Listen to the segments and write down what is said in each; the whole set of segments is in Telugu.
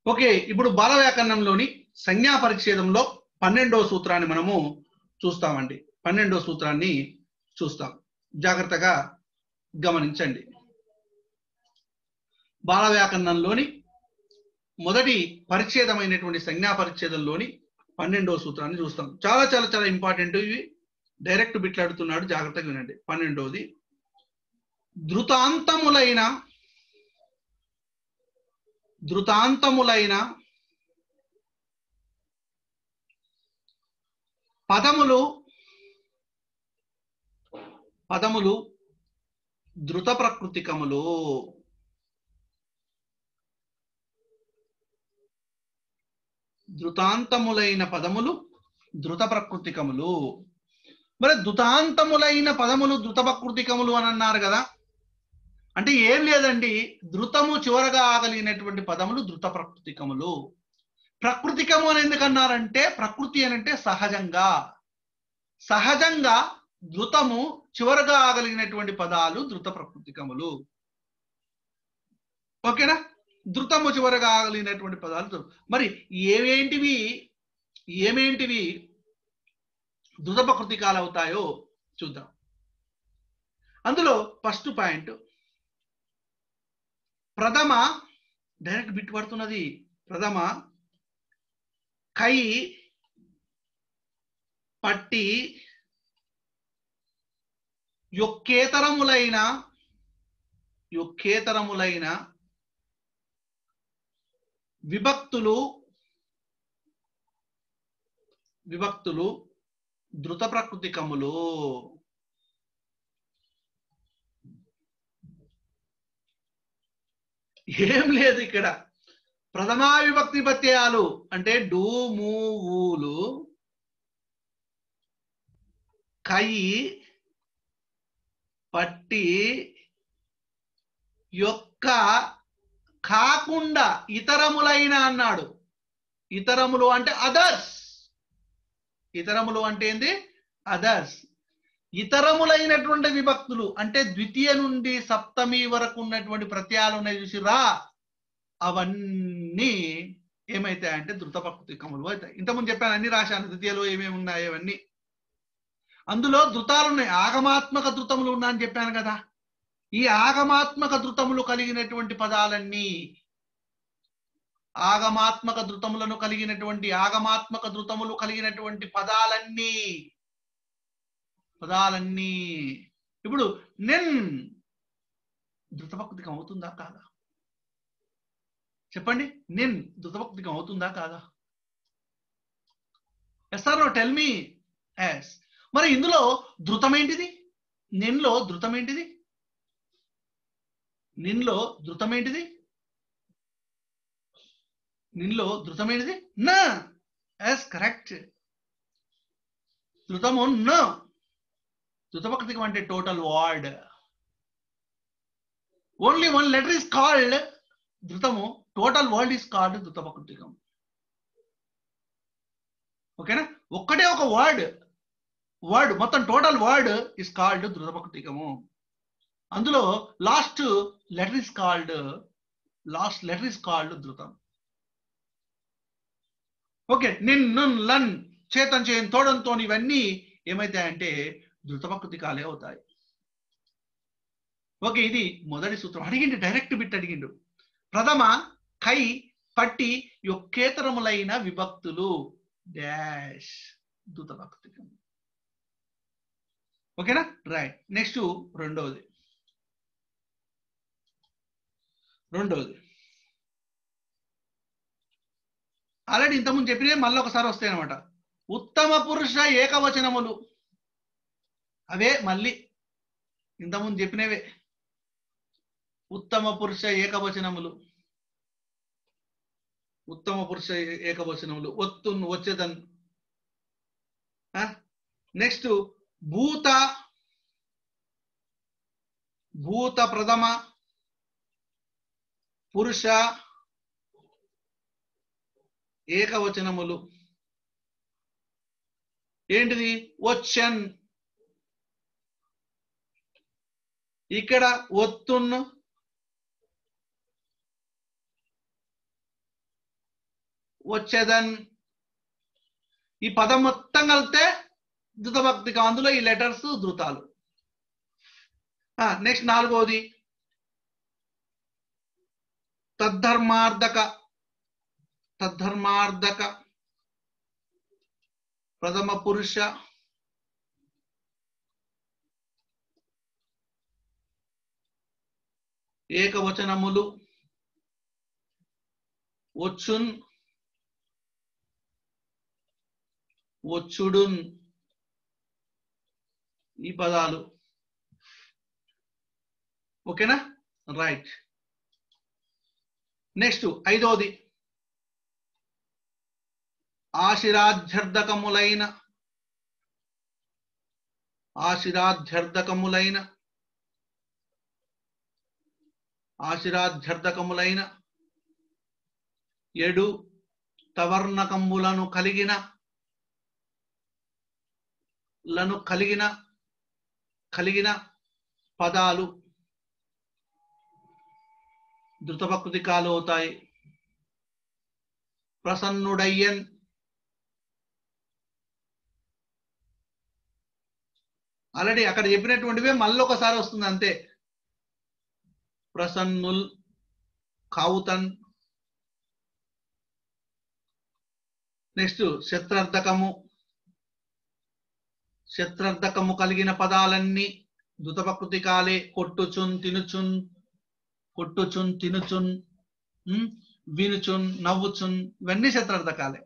ఓకే ఇప్పుడు బాల వ్యాకరణంలోని సంజ్ఞా పరిచ్ఛేదంలో పన్నెండవ సూత్రాన్ని మనము చూస్తామండి పన్నెండవ సూత్రాన్ని చూస్తాం జాగ్రత్తగా గమనించండి బాల వ్యాకరణంలోని మొదటి పరిచ్ఛేదమైనటువంటి సంజ్ఞా పరిచ్ఛేదంలోని పన్నెండవ సూత్రాన్ని చూస్తాం చాలా చాలా చాలా ఇంపార్టెంట్ ఇవి డైరెక్ట్ బిట్లాడుతున్నాడు జాగ్రత్తగా వినండి పన్నెండవది ధృతాంతములైన ధృతాంతములైన పదములు పదములు ధృత ప్రకృతికములు ధృతాంతములైన పదములు ధృత ప్రకృతికములు మరి ధృతాంతములైన పదములు ధృత ప్రకృతికములు అని అన్నారు కదా అంటే ఏం లేదండి ధృతము చివరగా ఆగలిగినటువంటి పదములు ధృత ప్రకృతికములు ప్రకృతికము అని ఎందుకన్నారంటే ప్రకృతి అని అంటే సహజంగా సహజంగా ధృతము చివరగా ఆగలిగినటువంటి పదాలు ధృత ప్రకృతికములు ఓకేనా ధృతము చివరగా ఆగలిగినటువంటి పదాలు ధృ- మరి ఏమేంటివి ఏమేంటివి ధృత ప్రకృతికాలు అవుతాయో చూద్దాం అందులో ఫస్ట్ పాయింట్ ప్రథమ డైరెక్ట్ బిట్ పడుతున్నది ప్రథమ కై పట్టి యొక్కేతరములైన యొక్కేతరములైన విభక్తులు విభక్తులు ధృత ప్రకృతికములు ఏం లేదు ఇక్కడ ప్రథమా విభక్తి ప్రత్యయాలు అంటే డు ము ఊలు కై పట్టి యొక్క కాకుండా ఇతరములైన అన్నాడు ఇతరములు అంటే అదర్స్ ఇతరములు అంటే ఏంది అదర్స్ ఇతరములైనటువంటి విభక్తులు అంటే ద్వితీయ నుండి సప్తమి వరకు ఉన్నటువంటి ప్రత్యయాలు ఉన్నాయి చూసిరా అవన్నీ ఏమైతాయంటే ధృత ప్రకృతికములు అవుతాయి ఇంతకుముందు చెప్పాను అన్ని రాశాను ద్వితీయలో ఏమేమి ఉన్నాయి అవన్నీ అందులో ధృతాలు ఉన్నాయి ఆగమాత్మక ధృతములు ఉన్నాయని చెప్పాను కదా ఈ ఆగమాత్మక ధృతములు కలిగినటువంటి పదాలన్నీ ఆగమాత్మక ధృతములను కలిగినటువంటి ఆగమాత్మక ధృతములు కలిగినటువంటి పదాలన్నీ పదాలన్నీ ఇప్పుడు నిన్ ధృతభక్తికం అవుతుందా కాదా చెప్పండి నిన్ ధృతభక్తికం అవుతుందా కాదా yes sir tell me yes మరి ఇందులో ధృతం ఏంటిది నిన్లో ధృతం ఏంటిది నిన్లో ధృతం ఏంటిది నిన్లో ధృతం ఏంటిది నా ఎస్ కరెక్ట్ ధృతము నా ధృతభక్తికం అంటే total word only one letter is called ధృతము టోటల్ వరల్డ్ ఇస్ కాల్డ్ ధృతభక్తికం ఓకేనా ఒక్కటే ఒక వర్డ్ వర్డ్ మొత్తం టోటల్ వర్డ్ ఇస్ కాల్డ్ ధృతభక్తికము అందులో last letter is called last letter is called ధృతం ఓకే నిన్ను లన్ చేతం చేయని తోడంతో ఇవన్నీ ఏమైతాయంటే ధృతభక్తికాలే అవుతాయి ఓకే ఇది మొదటి సూత్రం అడిగిండు డైరెక్ట్ బిట్ అడిగిండు ప్రథమ కై పట్టి యొక్కేతరములైన విభక్తులు డాష్ ధృతభక్తికం ఓకేనా రైట్ నెక్స్ట్ రెండవది రెండవది ఆల్రెడీ ఇంతకుముందు చెప్పినవి మళ్ళీ ఒకసారి వస్తాయి అనమాట ఉత్తమ పురుష ఏకవచనములు అవే మళ్ళీ ఇంతకుముందు చెప్పినవే ఉత్తమ పురుష ఏకవచనములు ఉత్తమ పురుష ఏకవచనములు ఒత్తున్ వచ్చేదన్ నెక్స్ట్ భూత భూత ప్రథమ పురుష ఏకవచనములు ఏంటిది వచ్చన్ ఇక్కడ ఒత్తున్ వచ్చేదన్ ఈ పదం మొత్తం కలిపితే ధృతభక్తికం అందులో ఈ లెటర్స్ ధృతాలు నెక్స్ట్ నాలుగోది తద్ధర్మార్థక తద్ధర్మార్థక ప్రథమ పురుష ఏకవచనములు వచ్చున్ వచ్చుడున్ ఈ పదాలు ఓకేనా రైట్ నెక్స్ట్ ఐదవది ఆశిరాధ్యర్థకములైన ఆశిరాధ్యర్థకములైన ఆశిరాధ్యర్థకములైన ఎడు తవర్ణకములను కలిగిన లను కలిగిన కలిగిన పదాలు ధృతభక్తికాలు అవుతాయి ప్రసన్నుడయ్యన్ ఆల్రెడీ అక్కడ చెప్పినటువంటివే మళ్ళీ ఒకసారి వస్తుంది అంతే ప్రసన్నుల్ కావుతన్ నెక్స్ట్ శత్రర్థకము శత్రర్థకము కలిగిన పదాలన్నీ దుతపకృతి కాలే కొట్టుచున్ తినుచున్ కొట్టుచున్ తినుచున్ ఉమ్, వినుచున్ నవ్వుచున్ ఇవన్నీ శత్రార్థకాలే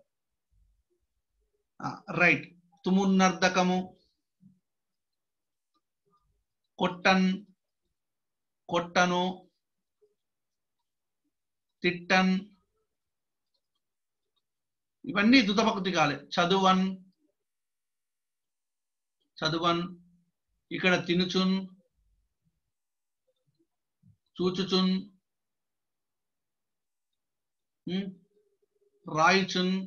రైట్ తుమున్నర్ధకము కొట్టన్ కొట్టను తిట్టన్ ఇవన్నీ దుతపకృతి కాలే చదువన్ చదువన్ ఇక్కడ తినుచున్ చూచుచున్ ఉమ్, రాయుచున్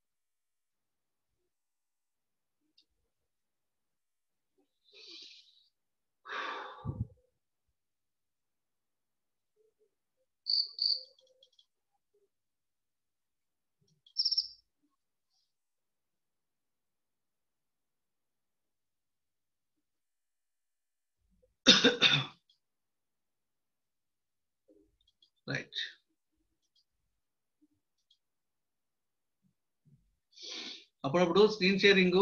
రైట్ అప్పుడప్పుడు స్క్రీన్ షేరింగ్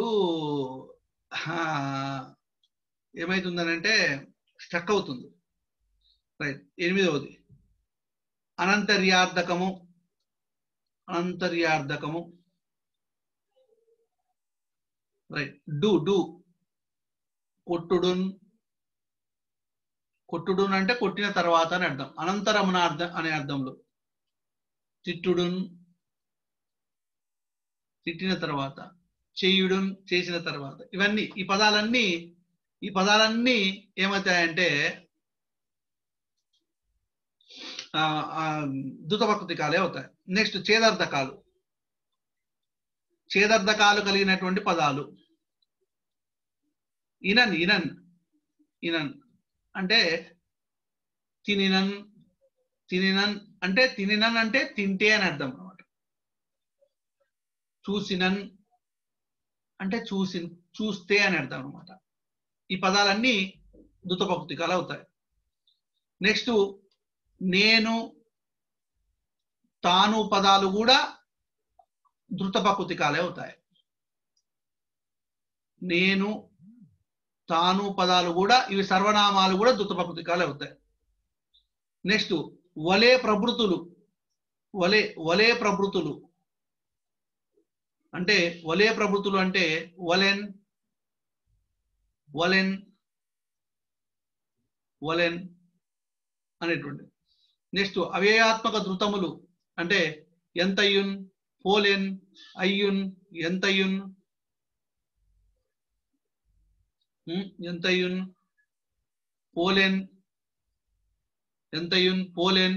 ఏమైతుందనంటే స్ట్రక్ అవుతుంది రైట్ ఎనిమిదవది అనంతర్యార్థకము అనంతర్యార్థకము రైట్ డు డు కొట్టుడున్ కొట్టుడున్ అంటే కొట్టిన తర్వాత అని అర్థం అనంతరమున అర్థం అనే అర్థంలో తిట్టుడున్ తిట్టిన తర్వాత చేయుడున్ చేసిన తర్వాత ఇవన్నీ ఈ పదాలన్నీ ఈ పదాలన్నీ ఏమవుతాయంటే దుతభక్తికాలే అవుతాయి నెక్స్ట్ చేదర్థకాలు చేదర్థకాలు కలిగినటువంటి పదాలు ఇనన్ ఇనన్ ఇనన్ అంటే తినినన్ తినినన్ అంటే తినినన్ అంటే తింటే అని అర్థం అనమాట చూసినన్ అంటే చూసి చూస్తే అని అర్థం అనమాట ఈ పదాలన్నీ దుతభక్తికాలు అవుతాయి నెక్స్ట్ నేను తాను పదాలు కూడా ధృతపకుతికాలే అవుతాయి నేను తాను పదాలు కూడా ఇవి సర్వనామాలు కూడా ధృతపకుతికాలే అవుతాయి నెక్స్ట్ వలే ప్రభృతులు వలే వలే ప్రభృతులు అంటే వలే ప్రభృతులు అంటే వలెన్ వలెన్ వలెన్ అనేటువంటి నెక్స్ట్ అవ్యయాత్మక ధృతములు అంటే ఎంతయున్ పోలెన్ అయ్యున్ ఎంతయున్ ఉమ్, ఎంతయున్ పోలెన్ ఎంతయున్ పోలెన్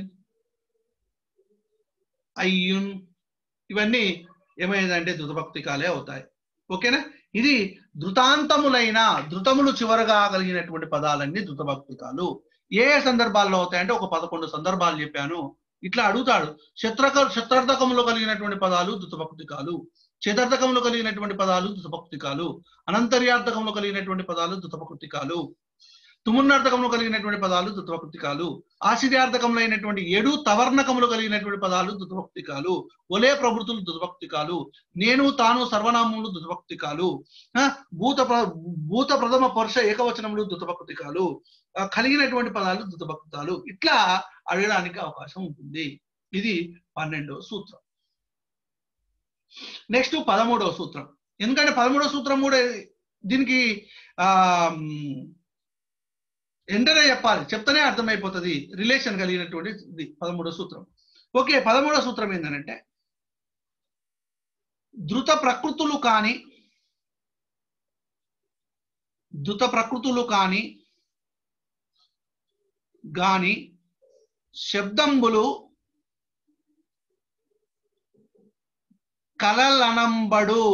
అయ్యున్ ఇవన్నీ ఏమైందంటే ధృతభక్తికాలే అవుతాయి ఓకేనా ఇది ధృతాంతములైన ధృతములు చివరగా కలిగినటువంటి పదాలన్నీ ధృతభక్తికాలు ఏ ఏ సందర్భాల్లో అవుతాయంటే ఒక పదకొండు సందర్భాలు చెప్పాను ఇట్లా అడుగుతాడు శత్రక శత్రార్థకంలో కలిగినటువంటి పదాలు దుతభక్తికాలు చతుర్థకంలో కలిగినటువంటి పదాలు దుతభక్తికాలు అనంతర్యార్థకంలో కలిగినటువంటి పదాలు దుతభక్తికాలు తుమున్నార్థకంలో కలిగినటువంటి పదాలు దుతభక్తికాలు ఆశ్చర్యార్థకంలో అయినటువంటి ఏడు తవర్ణకములు కలిగినటువంటి పదాలు దుతభక్తికాలు ఒలే ప్రభుతులు దుతభక్తికాలు నేను తాను సర్వనామములు దుతభక్తికాలు ఆ, భూత ప్ర- భూత ప్రథమ పరుష ఏకవచనములు దుతభక్తికాలు ఆ, కలిగినటువంటి పదాలు దుతభక్తాలు ఇట్లా అడగడానికి అవకాశం ఉంటుంది ఇది పన్నెండవ సూత్రం నెక్స్ట్ పదమూడవ సూత్రం ఎందుకంటే పదమూడవ సూత్రం కూడా దీనికి ఆ ఎంటనే చెప్పాలి చెప్తేనే అర్థమైపోతుంది రిలేషన్ కలిగినటువంటి ఇది పదమూడవ సూత్రం ఓకే పదమూడవ సూత్రం ఏంటంటే ధృత ప్రకృతులు కాని ధృత ప్రకృతులు కాని గాని శబ్దంబులు కలలనంబడు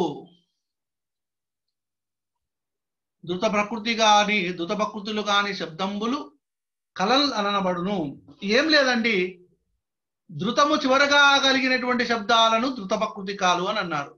ధృత ప్రకృతి కాని ధృత ప్రకృతులు కాని శబ్దంబులు కలల్ అనబడును ఏం లేదండి ధృతము చివరగా కలిగినటువంటి శబ్దాలను ధృత ప్రకృతి కాలు అని అన్నారు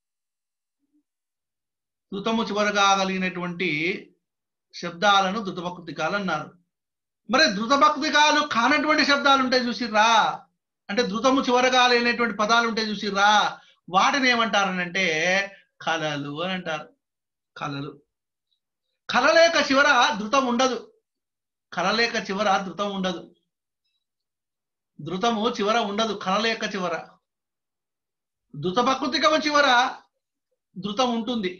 ధృతము చివరగా కలిగినటువంటి శబ్దాలను ధృత ప్రకృతి కాలు అన్నారు మరి ధృత భక్తి కాలు కానటువంటి శబ్దాలు ఉంటాయి చూసిర్రా అంటే ధృతము చివరగా లేనటువంటి పదాలు ఉంటాయి చూసిర్రా వాటిని ఏమంటారనంటే కలలు అని అంటారు కలలు కలలేక చివర ధృతం ఉండదు కలలేక చివర ధృతం ఉండదు ధృతము చివర ఉండదు కలలేక చివర ధృత ప్రకృతికము చివర ధృతం ఉంటుంది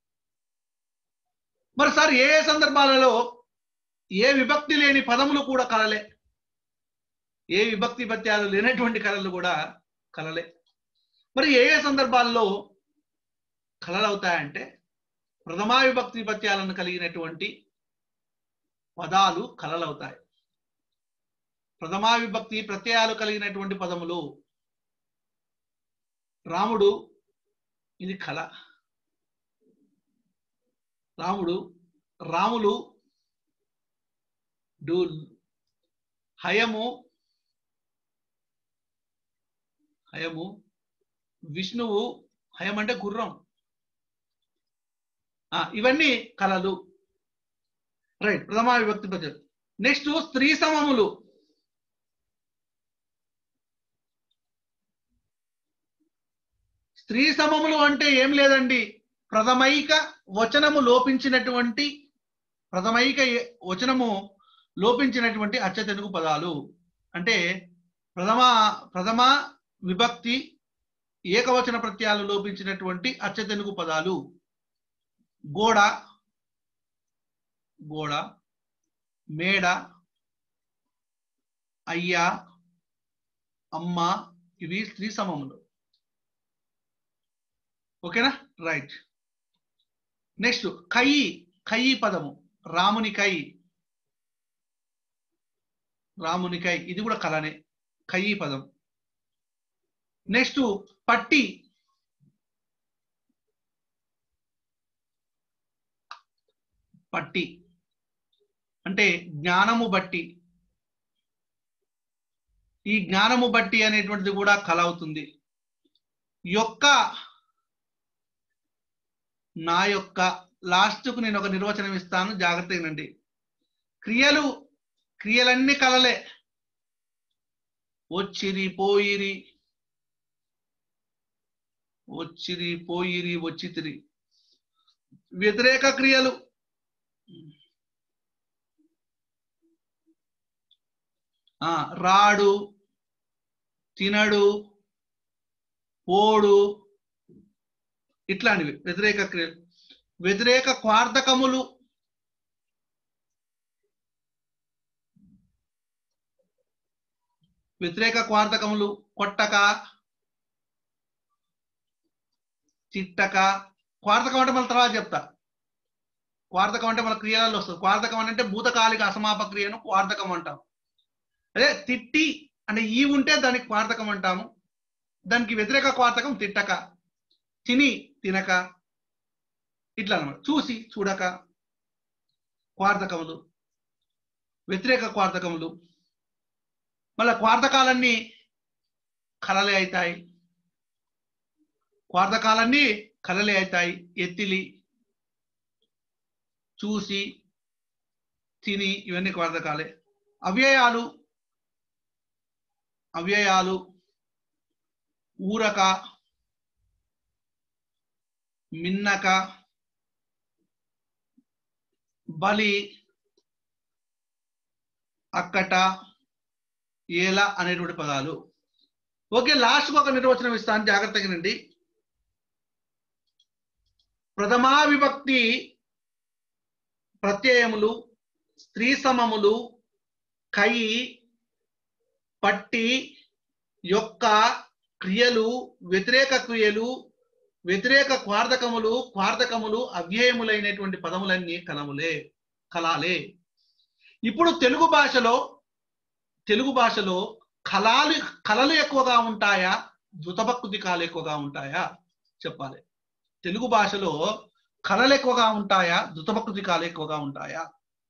మరి సార్ ఏ ఏ సందర్భాలలో ఏ విభక్తి లేని పదములు కూడా కలలే ఏ విభక్తి పత్యాలు లేనటువంటి కళలు కూడా కలలే మరి ఏ ఏ సందర్భాల్లో కళలు అవుతాయంటే ప్రథమా విభక్తి పత్యాలను కలిగినటువంటి పదాలు కలలవుతాయి ప్రథమా విభక్తి ప్రత్యయాలు కలిగినటువంటి పదములు రాముడు ఇది కళ రాముడు రాములు డూల్ హయము హయము విష్ణువు హయం అంటే గుర్రం ఆ, ఇవన్నీ కళలు రైట్ ప్రథమా విభక్తి పద్యం నెక్స్ట్ స్త్రీ సమములు స్త్రీ సమములు అంటే ఏం లేదండి ప్రథమైక వచనము లోపించినటువంటి ప్రథమైక ఏ- వచనము లోపించినటువంటి అచ్చ తెలుగు పదాలు అంటే ప్రథమ ప్రథమ విభక్తి ఏకవచన ప్రత్యయాలు లోపించినటువంటి అచ్చ తెలుగు పదాలు గోడ గోడ మేడ అయ్యా అమ్మ ఇవి స్త్రీ సమములు ఓకేనా రైట్ నెక్స్ట్ కయి కయి పదము రాముని కై రాముని కై ఇది కూడా కలనే కయి పదం నెక్స్ట్ పట్టి పట్టి అంటే జ్ఞానము బట్టి ఈ జ్ఞానము బట్టి అనేటువంటిది కూడా కల అవుతుంది యొక్క నా యొక్క లాస్ట్కు నేను ఒక నిర్వచనం ఇస్తాను జాగ్రత్తగా వినండి క్రియలు క్రియలన్నీ కలలే వచ్చిరి పోయిరి వచ్చిరి పోయిరి వచ్చితిరి వ్యతిరేక క్రియలు ఆ రాడు తినడు పోడు ఇట్లాంటివి వ్యతిరేక క్రియలు వ్యతిరేక క్వార్థకములు వ్యతిరేక క్వార్థకములు కొట్టక తిట్టక క్వార్థకం అంటే మళ్ళీ తర్వాత చెప్తా క్వార్థకం అంటే మన క్రియలలో వస్తుంది క్వార్థకం అంటే భూతకాలిక అసమాప క్రియను క్వార్థకం అంటాం అదే తిట్టి అంటే ఈ ఉంటే దానికి క్వార్థకం అంటాము దానికి వ్యతిరేక క్వార్థకం తిట్టక తిని తినక ఇట్లా అనమాట చూసి చూడక క్వార్థకములు వ్యతిరేక క్వార్థకములు మళ్ళీ క్వార్థకాలన్నీ కలలే అవుతాయి క్వార్థకాలన్నీ కలలే అవుతాయి ఎత్తిలి చూసి తిని ఇవన్నీ క్వార్థకాలే అవ్యయాలు అవ్యయాలు ఊరక మిన్నక బలి అక్కట ఏల అనేటువంటి పదాలు ఓకే లాస్ట్కి ఒక నిర్వచనం ఇస్తాను జాగ్రత్తగా నండి ప్రథమా విభక్తి ప్రత్యయములు స్త్రీ సమములు కై పట్టి యొక్క క్రియలు వ్యతిరేక క్రియలు వ్యతిరేక క్వార్థకములు క్వార్థకములు అవ్యయములైనటువంటి పదములన్నీ కలములే కలాలే ఇప్పుడు తెలుగు భాషలో తెలుగు భాషలో కళాలు కళలు ఎక్కువగా ఉంటాయా ధృతభక్తికాలు ఎక్కువగా ఉంటాయా చెప్పాలి తెలుగు భాషలో కళలు ఎక్కువగా ఉంటాయా ధృతభక్తికాలు ఎక్కువగా ఉంటాయా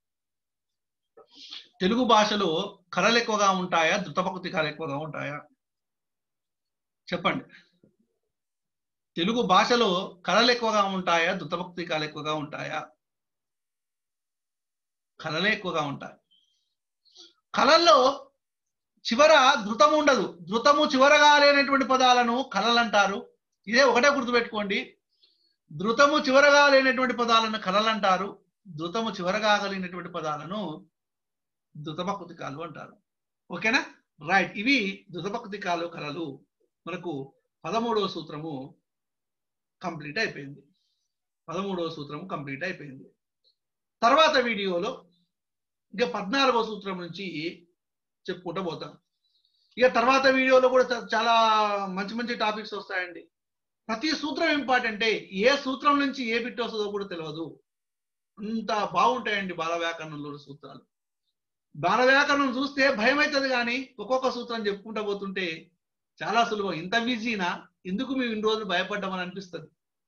తెలుగు భాషలో కళలు ఎక్కువగా ఉంటాయా ధృతభక్తికాలు ఎక్కువగా ఉంటాయా చెప్పండి తెలుగు భాషలో కళలు ఎక్కువగా ఉంటాయా ధృతభక్తికాలు ఎక్కువగా ఉంటాయా కళలే ఎక్కువగా ఉంటాయి కళల్లో చివర ధృతం ఉండదు ధృతము చివరగా లేనటువంటి పదాలను కళలు అంటారు ఇదే ఒకటే గుర్తుపెట్టుకోండి ధృతము చివరగా లేనటువంటి పదాలను కళలు అంటారు ధృతము చివరగా కలిగినటువంటి పదాలను ధృతభక్తికాలు అంటారు ఓకేనా రైట్ ఇవి ధృతభక్తికాలు కళలు మనకు పదమూడవ సూత్రము కంప్లీట్ అయిపోయింది పదమూడవ సూత్రము కంప్లీట్ అయిపోయింది తర్వాత వీడియోలో ఇక పద్నాలుగో సూత్రం నుంచి చెప్పుకుంటూ పోతాం ఇక తర్వాత వీడియోలో కూడా చ- చాలా మంచి మంచి టాపిక్స్ వస్తాయండి ప్రతి సూత్రం ఇంపార్టెంటే ఏ సూత్రం నుంచి ఏ బిట్ వస్తుందో కూడా తెలియదు అంత బాగుంటాయండి బాల వ్యాకరణంలో సూత్రాలు బాల వ్యాకరణం చూస్తే భయం అవుతుంది కానీ ఒక్కొక్క సూత్రం చెప్పుకుంటూ పోతుంటే చాలా సులభం ఇంత బిజీనా ఎందుకు మేము ఇన్ని రోజులు భయపడ్డామని అనిపిస్తుంది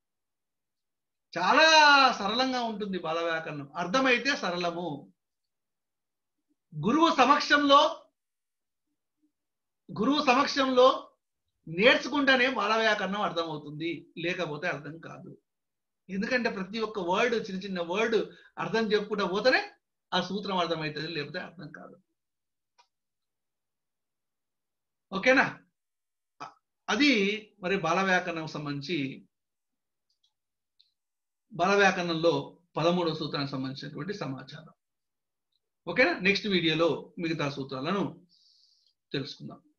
చాలా సరళంగా ఉంటుంది బాల వ్యాకరణం అర్థమైతే సరళము గురువు సమక్షంలో గురువు సమక్షంలో నేర్చుకుంటేనే బాల వ్యాకరణం అర్థమవుతుంది లేకపోతే అర్థం కాదు ఎందుకంటే ప్రతి ఒక్క వర్డ్ చిన్న చిన్న వర్డ్ అర్థం చెప్పుకుంటా పోతేనే ఆ సూత్రం అర్థమవుతుంది లేకపోతే అర్థం కాదు ఓకేనా అ- అది మరి బాల వ్యాకరణం సంబంధించి బాల వ్యాకరణంలో పదమూడవ సూత్రానికి సంబంధించినటువంటి సమాచారం ఓకేనా నెక్స్ట్ వీడియోలో మిగతా సూత్రాలను తెలుసుకుందాం